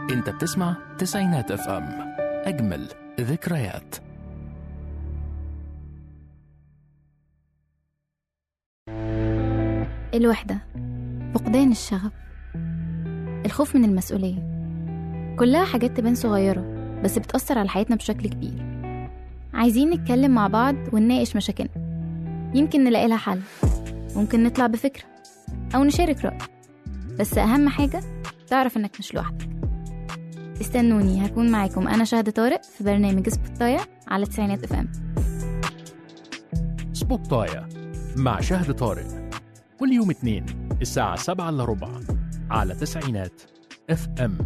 انت بتسمع تسعينات اف ام اجمل ذكريات الوحدة فقدان الشغف الخوف من المسؤولية كلها حاجات تبان صغيرة بس بتأثر على حياتنا بشكل كبير عايزين نتكلم مع بعض ونناقش مشاكلنا يمكن نلاقي لها حل ممكن نطلع بفكرة أو نشارك رأي بس أهم حاجة تعرف إنك مش لوحدك استنوني هكون معاكم أنا شهد طارق في برنامج سبوتاية على تسعينات اف ام سبوتاية مع شهد طارق كل يوم اثنين الساعة سبعة إلا ربع على تسعينات اف ام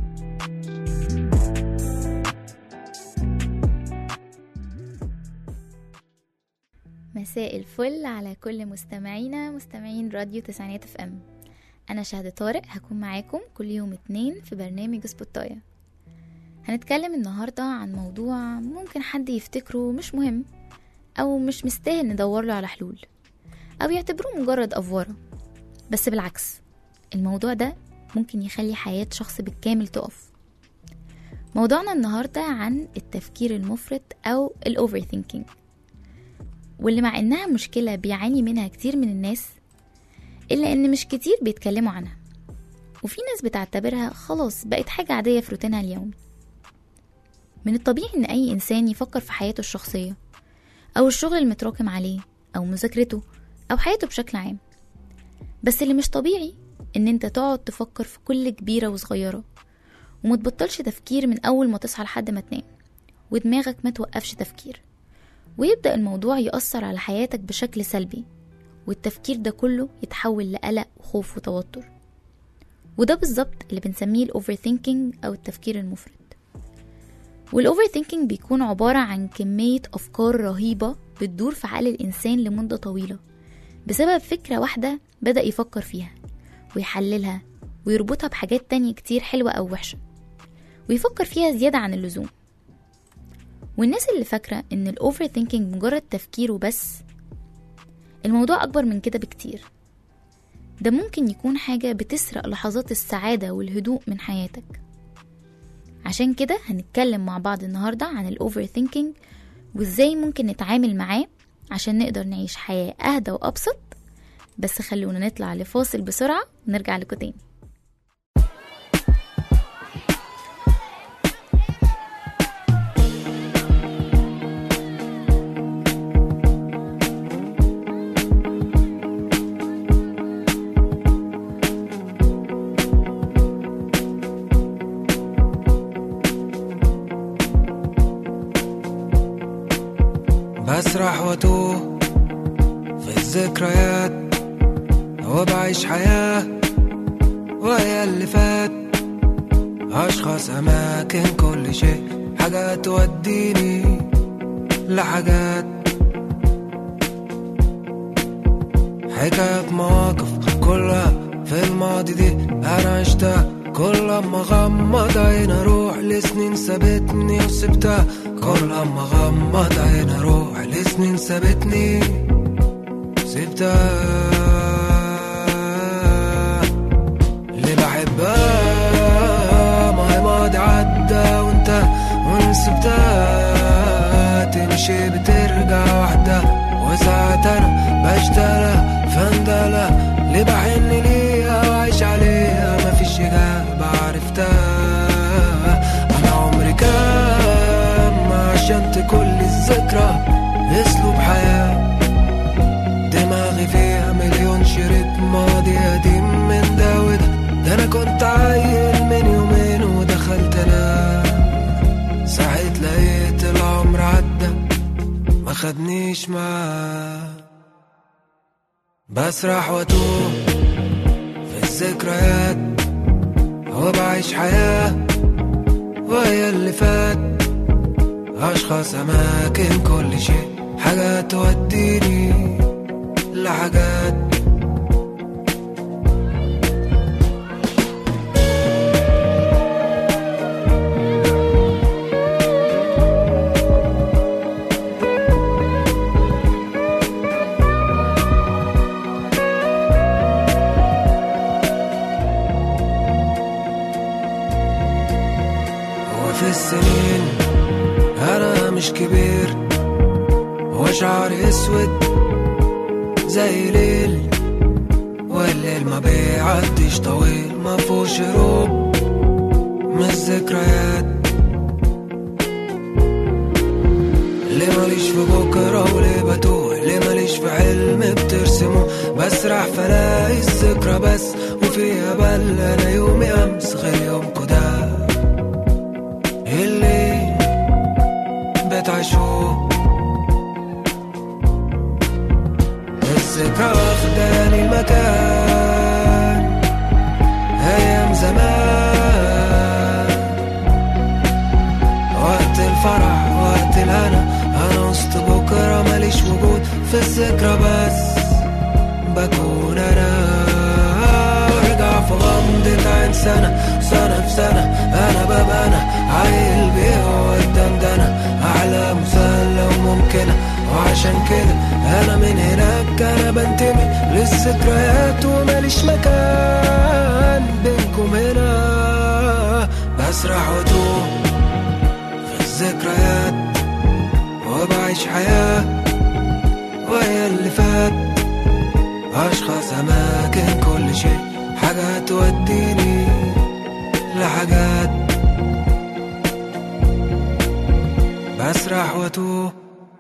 مساء الفل على كل مستمعينا مستمعين راديو تسعينات اف ام انا شهد طارق هكون معاكم كل يوم اتنين في برنامج سبوتاية هنتكلم النهاردة عن موضوع ممكن حد يفتكره مش مهم او مش مستاهل ندور له على حلول او يعتبروه مجرد افوارة بس بالعكس الموضوع ده ممكن يخلي حياة شخص بالكامل تقف موضوعنا النهاردة عن التفكير المفرط أو الأوفر ثينكينج واللي مع إنها مشكلة بيعاني منها كتير من الناس إلا إن مش كتير بيتكلموا عنها وفي ناس بتعتبرها خلاص بقت حاجة عادية في روتينها اليومي من الطبيعي إن أي إنسان يفكر في حياته الشخصية أو الشغل المتراكم عليه أو مذاكرته أو حياته بشكل عام بس اللي مش طبيعي إن أنت تقعد تفكر في كل كبيرة وصغيرة ومتبطلش تفكير من أول ما تصحى لحد ما تنام ودماغك ما توقفش تفكير ويبدأ الموضوع يأثر على حياتك بشكل سلبي والتفكير ده كله يتحول لقلق وخوف وتوتر وده بالظبط اللي بنسميه الأوفر ثينكينج أو التفكير المفرط والأوفر ثينكينج بيكون عبارة عن كمية أفكار رهيبة بتدور في عقل الإنسان لمدة طويلة بسبب فكرة واحدة بدأ يفكر فيها ويحللها ويربطها بحاجات تانية كتير حلوة أو وحشة ويفكر فيها زيادة عن اللزوم والناس اللي فاكرة إن الأوفر ثينكينج مجرد تفكير وبس الموضوع أكبر من كده بكتير ده ممكن يكون حاجة بتسرق لحظات السعادة والهدوء من حياتك عشان كده هنتكلم مع بعض النهاردة عن الأوفر ثينكينج وإزاي ممكن نتعامل معاه عشان نقدر نعيش حياة أهدى وأبسط بس خلونا نطلع لفاصل بسرعة ونرجع لكم تاني بسرح واتوه في الذكريات وبعيش حياة وهي اللي فات أشخاص أماكن كل شيء حاجات توديني لحاجات حكايات مواقف كلها في الماضي دي أنا عشتها كل أما غمض عين أروح لسنين سابتني وسبتها كل أما غمض عين أروح لسنين سابتني سبتها اللي بحبها ما هي ماضي عدى وانت ونسبتها تمشي بترجع وحدة وساعات انا بشترى فندلة اللي بحن ليها وعيش عليها مفيش إجابة عرفتها أنا عمري كام ما عشمت كل الذكرى أسلوب حياة دماغي فيها مليون شريط ماضي قديم من ده وده ده انا كنت عيل من يومين ودخلت انا صحيت لقيت العمر عدى ما خدنيش معاه بسرح واتوه في الذكريات وبعيش حياة وهي اللي فات أشخاص أماكن كل شيء حاجات توديني لحاجات مش كبير وشعري اسود زي ليل والليل ما بيعديش طويل ما فيهوش هروب من الذكريات ليه ماليش في بكرة وليه بتوه ليه ماليش في حلم بترسمه بسرح فلاقي الذكرى بس وفيها بل انا يومي امس غير يومكو ده اللي بتعيشوه الذكرى واخداني المكان ايام زمان وقت الفرح وقت الهنا انا وسط بكره ماليش وجود في الذكرى بس بكون انا وارجع في غمضة عين سنة سنة في سنة انا ببقى انا عيل بيه والدندنة اعلى مسلة وممكنة وعشان كده انا من هناك انا بنتمي للذكريات وماليش مكان بينكم هنا بسرح واتوه في الذكريات وبعيش حياة وهي اللي فات أشخاص أماكن كل شيء حاجات توديني لحاجات بسرح واتوه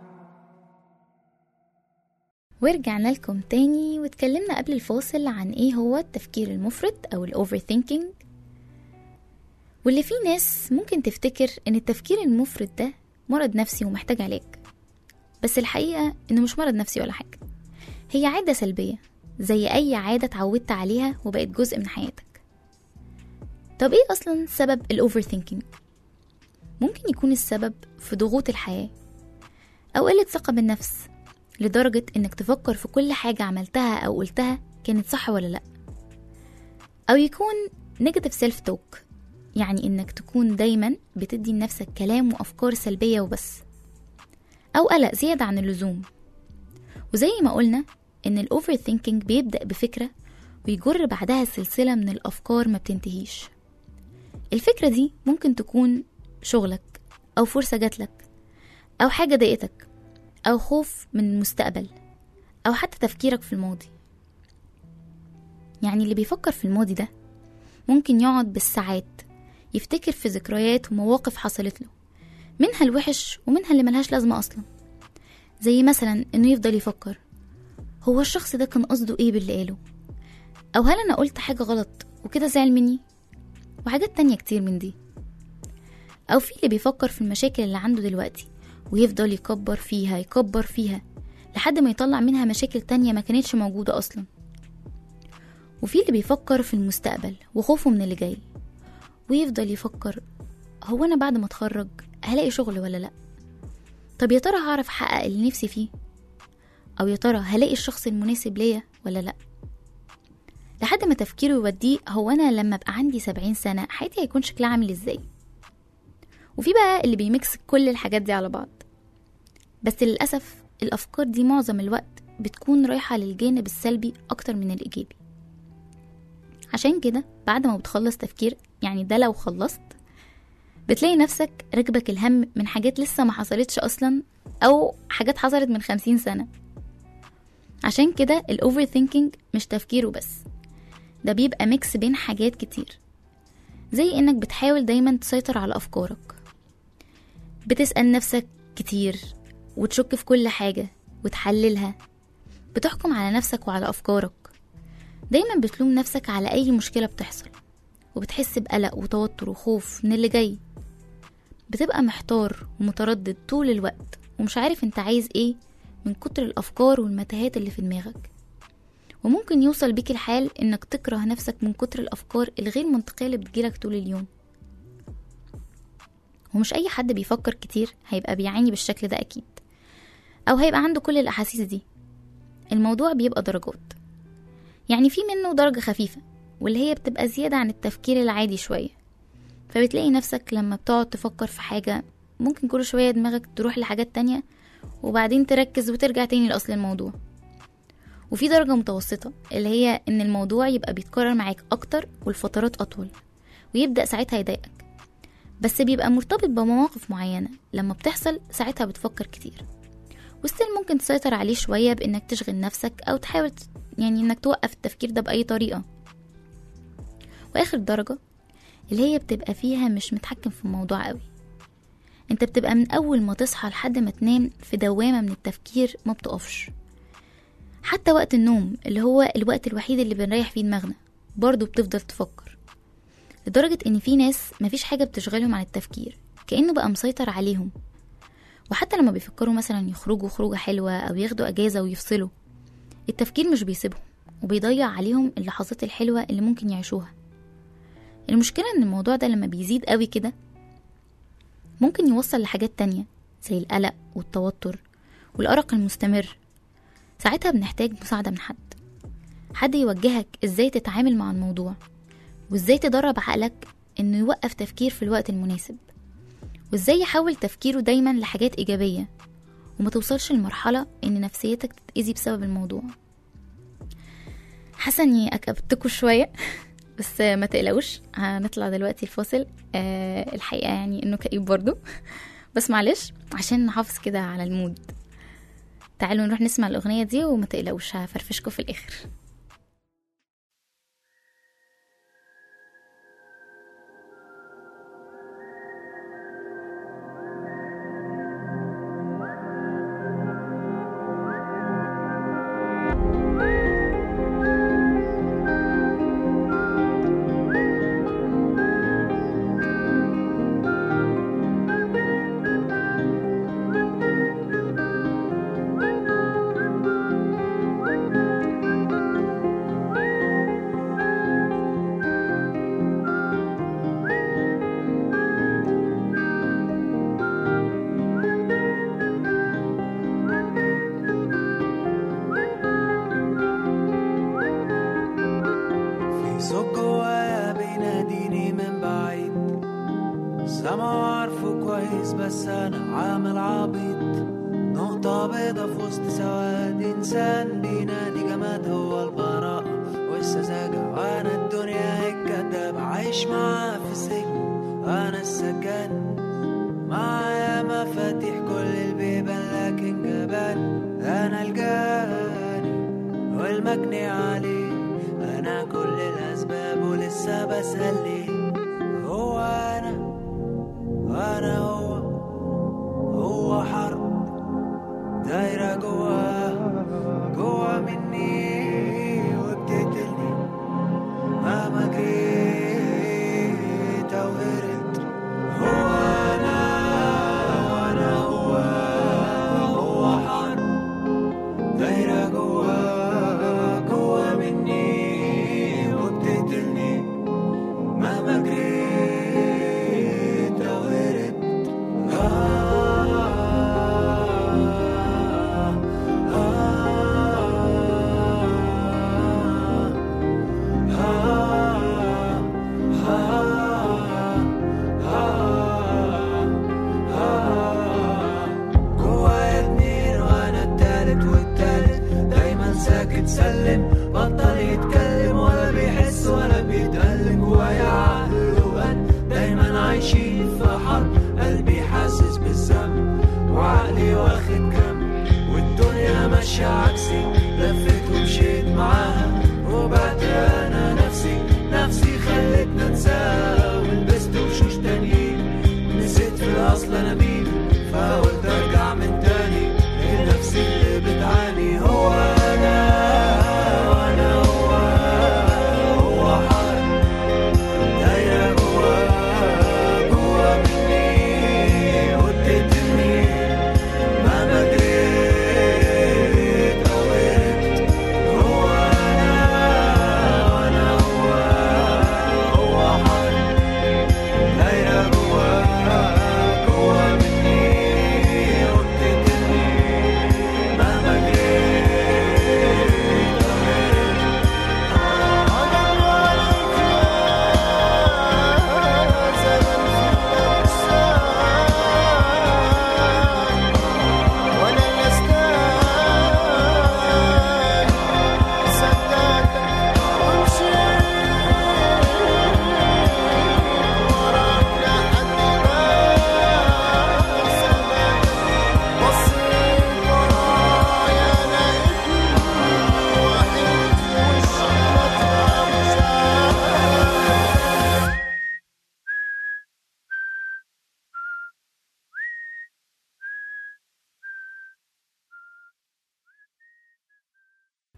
ورجعنا لكم تاني واتكلمنا قبل الفاصل عن ايه هو التفكير المفرط او الاوفر ثينكينج واللي فيه ناس ممكن تفتكر ان التفكير المفرط ده مرض نفسي ومحتاج علاج بس الحقيقة انه مش مرض نفسي ولا حاجة هي عادة سلبية زي اي عادة اتعودت عليها وبقت جزء من حياتك طب ايه اصلا سبب الاوفر ثينكينج ممكن يكون السبب في ضغوط الحياة او قلة ثقة بالنفس لدرجة انك تفكر في كل حاجة عملتها او قلتها كانت صح ولا لا او يكون نيجاتيف سيلف توك يعني انك تكون دايما بتدي لنفسك كلام وافكار سلبية وبس او قلق زيادة عن اللزوم وزي ما قلنا ان الاوفر ثينكينج بيبدأ بفكرة ويجر بعدها سلسلة من الافكار ما بتنتهيش الفكرة دي ممكن تكون شغلك او فرصة جاتلك او حاجة ضايقتك أو خوف من المستقبل أو حتى تفكيرك في الماضي يعني اللي بيفكر في الماضي ده ممكن يقعد بالساعات يفتكر في ذكريات ومواقف حصلت له منها الوحش ومنها اللي ملهاش لازمة أصلا زي مثلا إنه يفضل يفكر هو الشخص ده كان قصده إيه باللي قاله أو هل أنا قلت حاجة غلط وكده زعل مني وحاجات تانية كتير من دي أو في اللي بيفكر في المشاكل اللي عنده دلوقتي ويفضل يكبر فيها يكبر فيها لحد ما يطلع منها مشاكل تانية ما كانتش موجودة أصلا وفي اللي بيفكر في المستقبل وخوفه من اللي جاي ويفضل يفكر هو أنا بعد ما أتخرج هلاقي شغل ولا لأ طب يا ترى هعرف أحقق اللي نفسي فيه أو يا ترى هلاقي الشخص المناسب ليا ولا لأ لحد ما تفكيره يوديه هو أنا لما أبقى عندي سبعين سنة حياتي هيكون شكلها عامل إزاي وفي بقى اللي بيمكس كل الحاجات دي على بعض بس للأسف الأفكار دي معظم الوقت بتكون رايحة للجانب السلبي أكتر من الإيجابي عشان كده بعد ما بتخلص تفكير يعني ده لو خلصت بتلاقي نفسك راكبك الهم من حاجات لسه ما حصلتش أصلا أو حاجات حصلت من خمسين سنة عشان كده الأوفر ثينكينج مش تفكير وبس ده بيبقى ميكس بين حاجات كتير زي إنك بتحاول دايما تسيطر على أفكارك بتسأل نفسك كتير وتشك في كل حاجة وتحللها بتحكم على نفسك وعلى أفكارك دايما بتلوم نفسك على أي مشكلة بتحصل وبتحس بقلق وتوتر وخوف من اللي جاي بتبقى محتار ومتردد طول الوقت ومش عارف انت عايز ايه من كتر الأفكار والمتاهات اللي في دماغك وممكن يوصل بيك الحال انك تكره نفسك من كتر الأفكار الغير منطقية اللي بتجيلك طول اليوم ومش أي حد بيفكر كتير هيبقى بيعاني بالشكل ده أكيد أو هيبقى عنده كل الأحاسيس دي الموضوع بيبقى درجات يعني في منه درجة خفيفة واللي هي بتبقى زيادة عن التفكير العادي شوية فبتلاقي نفسك لما بتقعد تفكر في حاجة ممكن كل شوية دماغك تروح لحاجات تانية وبعدين تركز وترجع تاني لأصل الموضوع وفي درجة متوسطة اللي هي إن الموضوع يبقى بيتكرر معاك أكتر والفترات أطول ويبدأ ساعتها يضايقك بس بيبقى مرتبط بمواقف معينة لما بتحصل ساعتها بتفكر كتير والستيل ممكن تسيطر عليه شوية بإنك تشغل نفسك أو تحاول ت- يعني إنك توقف التفكير ده بأي طريقة وآخر درجة اللي هي بتبقى فيها مش متحكم في الموضوع قوي انت بتبقى من أول ما تصحى لحد ما تنام في دوامة من التفكير ما بتقفش حتى وقت النوم اللي هو الوقت الوحيد اللي بنريح فيه دماغنا برضه بتفضل تفكر لدرجة إن في ناس مفيش حاجة بتشغلهم عن التفكير كأنه بقى مسيطر عليهم وحتى لما بيفكروا مثلا يخرجوا خروجة حلوة أو ياخدوا أجازة ويفصلوا التفكير مش بيسيبهم وبيضيع عليهم اللحظات الحلوة اللي ممكن يعيشوها المشكلة إن الموضوع ده لما بيزيد قوي كده ممكن يوصل لحاجات تانية زي القلق والتوتر والأرق المستمر ساعتها بنحتاج مساعدة من حد حد يوجهك ازاي تتعامل مع الموضوع وازاي تدرب عقلك انه يوقف تفكير في الوقت المناسب وازاي يحول تفكيره دايما لحاجات ايجابية وما توصلش لمرحلة ان نفسيتك تتأذي بسبب الموضوع حاسة اني اكبتكوا شوية بس ما تقلقوش هنطلع دلوقتي الفاصل أه الحقيقة يعني انه كئيب برضو بس معلش عشان نحافظ كده على المود تعالوا نروح نسمع الأغنية دي وما تقلقوش هفرفشكوا في الآخر في صوت جوايا بيناديني من بعيد سامعه عارفه كويس بس انا عامل عبيط نقطة بيضة في وسط سواد انسان بينادي جماد هو البراءة والسذاجة وانا الدنيا الكداب عايش معاه في سجن انا السجان معايا مفاتيح كل البيبان لكن جبان انا الجاني والمجني عليه انا كل الاسباب ولسه بسأل ليه هو انا وانا هو هو حرب دايرة جوا جوا مني وبتقتلني مهما جريت او هربت هو انا وانا هو هو حرب دايرة جوا جوا مني وبتقتلني مهما جريت أو هربت آه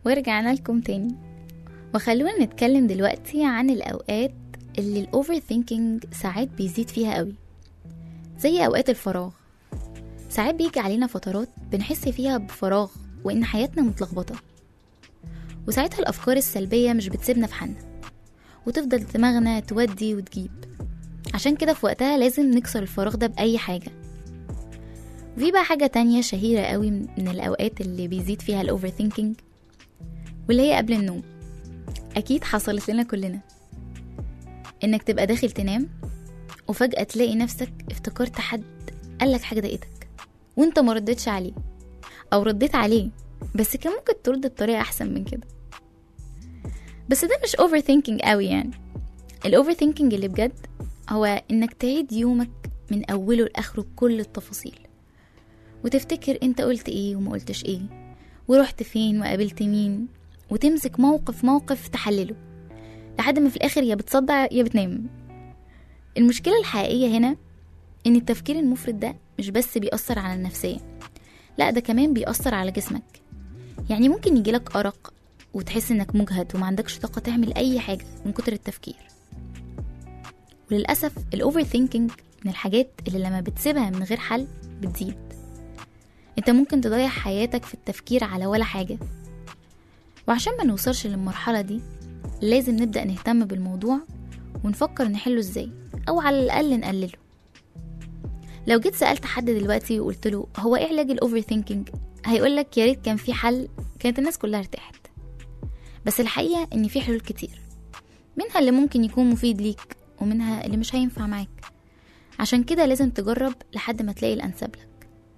ورجعنا لكم تاني وخلونا نتكلم دلوقتي عن الأوقات اللي الأوفر ثينكينج ساعات بيزيد فيها قوي زي أوقات الفراغ ساعات بيجي علينا فترات بنحس فيها بفراغ وإن حياتنا متلخبطة وساعتها الأفكار السلبية مش بتسيبنا في حالنا وتفضل دماغنا تودي وتجيب عشان كده في وقتها لازم نكسر الفراغ ده بأي حاجة وفي بقى حاجة تانية شهيرة قوي من الأوقات اللي بيزيد فيها الأوفر ثينكينج واللي هي قبل النوم أكيد حصلت لنا كلنا إنك تبقى داخل تنام وفجأة تلاقي نفسك افتكرت حد قالك حاجة ضايقتك وانت ما ردتش عليه أو رديت عليه بس كان ممكن ترد بطريقة أحسن من كده بس ده مش اوفر ثينكينج قوي يعني الاوفر ثينكينج اللي بجد هو انك تعيد يومك من اوله لاخره بكل التفاصيل وتفتكر انت قلت ايه وما قلتش ايه ورحت فين وقابلت مين وتمسك موقف موقف تحلله لحد ما في الاخر يا بتصدع يا بتنام المشكلة الحقيقية هنا ان التفكير المفرط ده مش بس بيأثر على النفسية لا ده كمان بيأثر على جسمك يعني ممكن يجيلك أرق وتحس انك مجهد وما عندكش طاقة تعمل أي حاجة من كتر التفكير وللأسف الأوفر ثينكينج من الحاجات اللي لما بتسيبها من غير حل بتزيد انت ممكن تضيع حياتك في التفكير على ولا حاجة وعشان ما نوصلش للمرحلة دي لازم نبدأ نهتم بالموضوع ونفكر نحله ازاي أو على الأقل نقلله لو جيت سألت حد دلوقتي وقلت له هو ايه علاج الأوفر ثينكينج هيقولك يا ريت كان في حل كانت الناس كلها ارتاحت بس الحقيقة إن في حلول كتير منها اللي ممكن يكون مفيد ليك ومنها اللي مش هينفع معاك عشان كده لازم تجرب لحد ما تلاقي الأنسب لك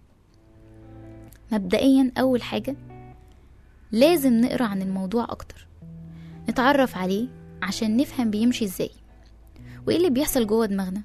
مبدئيا أول حاجة لازم نقرأ عن الموضوع أكتر نتعرف عليه عشان نفهم بيمشي ازاي وايه اللي بيحصل جوه دماغنا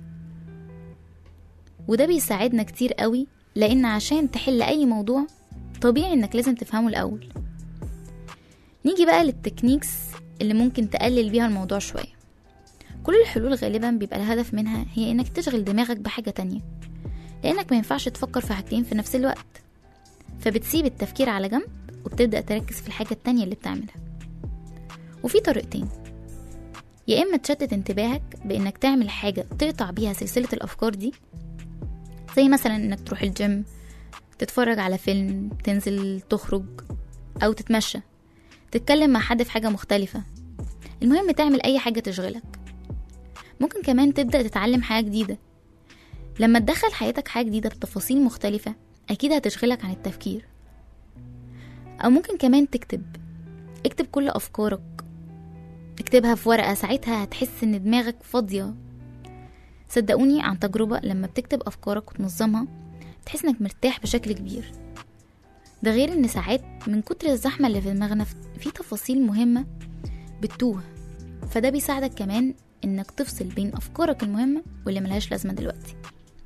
وده بيساعدنا كتير قوي لأن عشان تحل أي موضوع طبيعي إنك لازم تفهمه الأول نيجي بقى للتكنيكس اللي ممكن تقلل بيها الموضوع شوية كل الحلول غالبا بيبقى الهدف منها هي إنك تشغل دماغك بحاجة تانية لأنك ما ينفعش تفكر في حاجتين في نفس الوقت فبتسيب التفكير على جنب وبتبدأ تركز في الحاجة التانية اللي بتعملها وفي طريقتين يا إما تشتت انتباهك بإنك تعمل حاجة تقطع بيها سلسلة الأفكار دي زي مثلا إنك تروح الجيم تتفرج على فيلم تنزل تخرج أو تتمشى تتكلم مع حد في حاجة مختلفة المهم تعمل أي حاجة تشغلك ممكن كمان تبدأ تتعلم حاجة جديدة لما تدخل حياتك حاجة جديدة بتفاصيل مختلفة أكيد هتشغلك عن التفكير أو ممكن كمان تكتب اكتب كل أفكارك اكتبها في ورقة ساعتها هتحس إن دماغك فاضية صدقوني عن تجربة لما بتكتب أفكارك وتنظمها تحس إنك مرتاح بشكل كبير ده غير إن ساعات من كتر الزحمة اللي في دماغنا في تفاصيل مهمة بتتوه فده بيساعدك كمان إنك تفصل بين أفكارك المهمة واللي ملهاش لازمة دلوقتي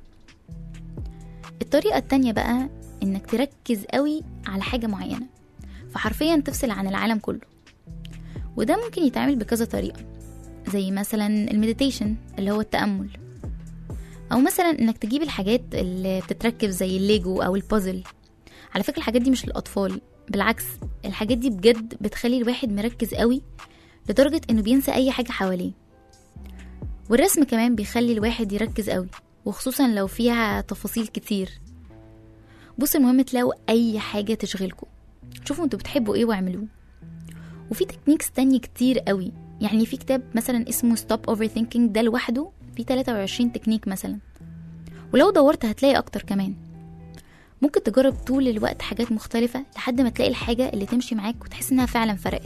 الطريقة التانية بقى إنك تركز قوي على حاجة معينة فحرفيا تفصل عن العالم كله وده ممكن يتعمل بكذا طريقة زي مثلا المديتيشن اللي هو التأمل أو مثلا إنك تجيب الحاجات اللي بتتركب زي الليجو أو البازل على فكرة الحاجات دي مش للأطفال بالعكس الحاجات دي بجد بتخلي الواحد مركز قوي لدرجة إنه بينسى أي حاجة حواليه والرسم كمان بيخلي الواحد يركز قوي وخصوصا لو فيها تفاصيل كتير بص المهم تلاقوا أي حاجة تشغلكم شوفوا انتوا بتحبوا ايه واعملوه وفي تكنيكس تانية كتير قوي يعني في كتاب مثلا اسمه Stop Overthinking ده لوحده فيه 23 تكنيك مثلا ولو دورت هتلاقي اكتر كمان ممكن تجرب طول الوقت حاجات مختلفة لحد ما تلاقي الحاجة اللي تمشي معاك وتحس انها فعلا فرقت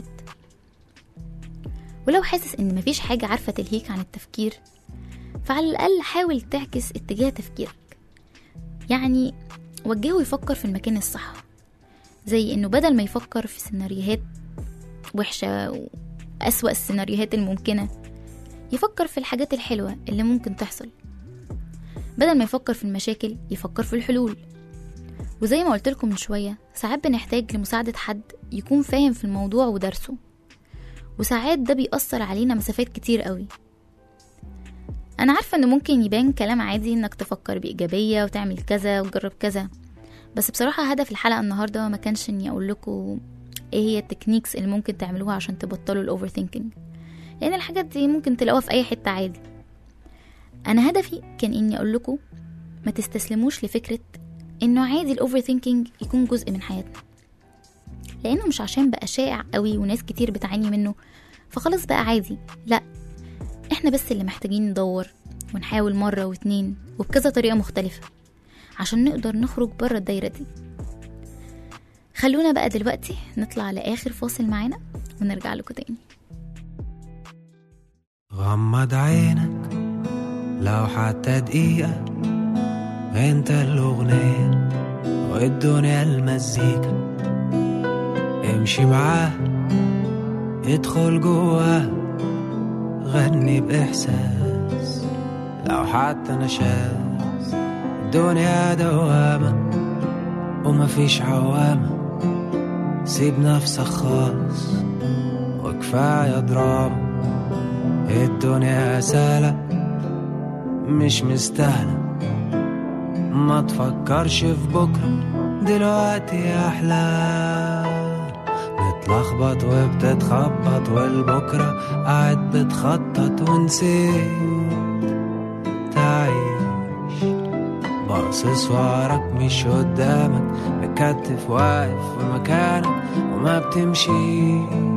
ولو حاسس ان مفيش حاجة عارفة تلهيك عن التفكير فعلى الأقل حاول تعكس اتجاه تفكيرك يعني وجهه يفكر في المكان الصح زي انه بدل ما يفكر في سيناريوهات وحشة وأسوأ السيناريوهات الممكنة يفكر في الحاجات الحلوة اللي ممكن تحصل بدل ما يفكر في المشاكل يفكر في الحلول وزي ما قلت لكم من شوية ساعات بنحتاج لمساعدة حد يكون فاهم في الموضوع ودرسه وساعات ده بيأثر علينا مسافات كتير قوي أنا عارفة إنه ممكن يبان كلام عادي إنك تفكر بإيجابية وتعمل كذا وتجرب كذا بس بصراحة هدف الحلقة النهاردة ما كانش إني أقول لكم ايه هي التكنيكس اللي ممكن تعملوها عشان تبطلوا الاوفر ثينكينج لان الحاجات دي ممكن تلاقوها في اي حته عادي انا هدفي كان اني اقول لكم ما تستسلموش لفكره انه عادي الاوفر ثينكينج يكون جزء من حياتنا لانه مش عشان بقى شائع قوي وناس كتير بتعاني منه فخلاص بقى عادي لا احنا بس اللي محتاجين ندور ونحاول مرة واتنين وبكذا طريقة مختلفة عشان نقدر نخرج بره الدايرة دي خلونا بقى دلوقتي نطلع لآخر فاصل معانا ونرجع لكم تاني غمض عينك لو حتى دقيقة انت الأغنية والدنيا المزيكا امشي معاه ادخل جواه غني بإحساس لو حتى نشاز الدنيا دوامة ومفيش عوامة سيب نفسك خالص وكفاية دراما الدنيا سهلة مش مستاهلة ما تفكرش في بكرة دلوقتي أحلى بتلخبط وبتتخبط والبكرة قاعد بتخطط ونسيت تعيش باصص وراك مش قدامك مكتف واقف في مكانك وما بتمشيش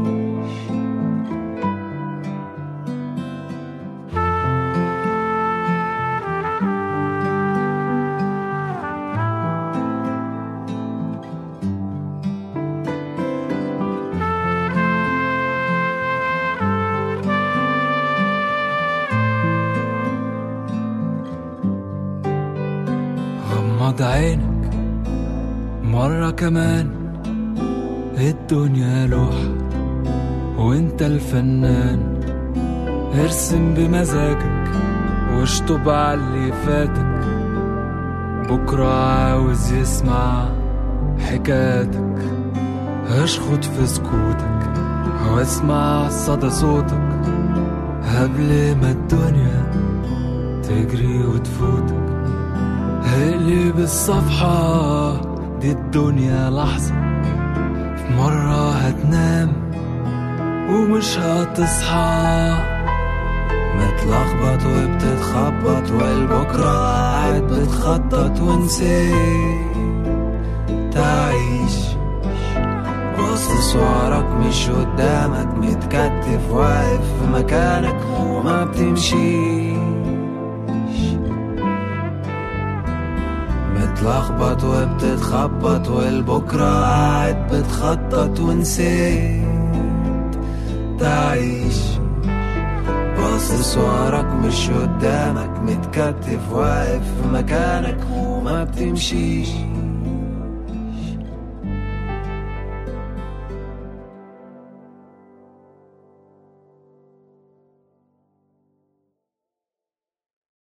غمض عينك مرة كمان الدنيا لوحة وانت الفنان ارسم بمزاجك واشطب على اللي فاتك بكرة عاوز يسمع حكاياتك اشخط في سكوتك واسمع صدى صوتك قبل ما الدنيا تجري وتفوتك اقلب الصفحة دي الدنيا لحظة في مرة هتنام ومش هتصحى متلخبط وبتتخبط والبكرة قاعد بتخطط ونسيت تعيش باصص وراك مش قدامك متكتف واقف في مكانك وما بتمشيش متلخبط وبتتخبط والبكرة قاعد بتخطط ونسيت تعيش باصص وراك مش قدامك متكتف واقف في مكانك وما بتمشيش